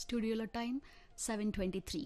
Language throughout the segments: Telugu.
స్టూడియోలో టైం సెవెన్ ట్వంటీ త్రీ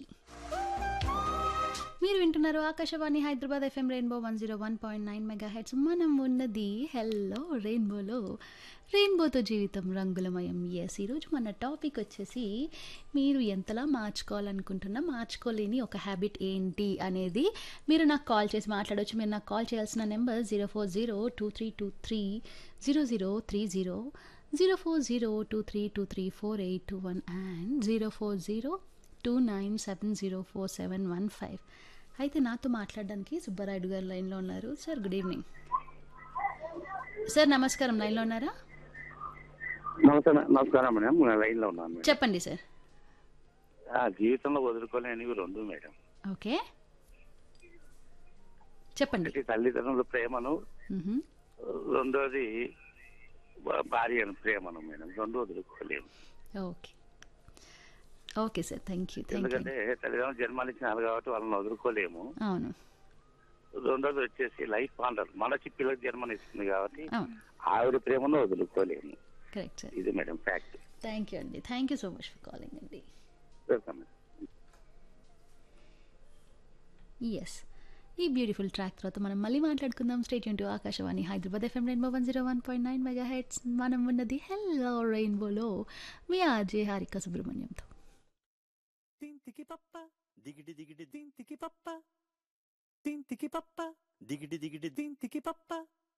మీరు వింటున్నారు Akashvani Hyderabad FM rainbow one zero one point nine megahertz మనం ఉన్నది హెల్లో రెయిన్బోలో రెయిన్బోతో జీవితం రంగులమయం ఎస్ ఈరోజు మన టాపిక్ వచ్చేసి మీరు ఎంతలా మార్చుకోవాలనుకుంటున్నా మార్చుకోలేని ఒక హ్యాబిట్ ఏంటి అనేది మీరు నాకు కాల్ చేసి మాట్లాడవచ్చు మీరు నాకు కాల్ చేయాల్సిన number zero four zero two three two three zero zero three zero zero four zero two three two three four eight two one and zero four zero two nine seven zero four seven one five అయితే నాతో మాట్లాడడానికి సుబ్బారాయుడు గారు లైన్లో ఉన్నారు సార్ గుడ్ ఈవినింగ్ సార్ నమస్కారం లైన్లో ఉన్నారా నమస్కారం నమస్కారం మేడం నేను లైన్లో ఉన్నాను మేడం చెప్పండి సార్ ఆ, జీవితంలో వదులుకోలేనివి రెండు మేడం ఓకే చెప్పండి ఒకటి తల్లిదండ్రుల ప్రేమను మ్హూ. రెండోది భా- భార్య ప్రేమను మేడం రెండు వదులుకోలేము okay okay sir thank you thank you ఎందుకంటే తల్లిదండ్రులు జన్మనిచ్చినారు కాబట్టి వాళ్ళని వదులుకోలేము అవును రెండోది వచ్చేసి లైఫ్ పాండర్ మనకి పిల్లకి జన్మనిస్తుంది కాబట్టి అవును ఆవిడ ప్రేమను వదులుకోలేము కరెక్ట్ సార్ ఇది మేడం ఫ్యాక్ట్ థ్యాంక్ యూ అండి thank you so much for calling అండి వెల్కమ్ మేడం ఎస్ ఈ బ్యూటిఫుల్ ట్రాక్ తర్వాత మనం మళ్ళీ మాట్లాడుకుందాం stay tuned to Akashvani Hyderabad FM rainbow one zero one point nine megahertz మనం ఉన్నది హెల్లో రెయిన్బోలో మీ ఆర్జే హారిక సుబ్రహ్మణ్యంతో తింతికి పప్ప దిగిడి దిగిడి దింతికి పప్ప తింతికి పప్ప దిగిడి దిగిడి దింతికి పప్ప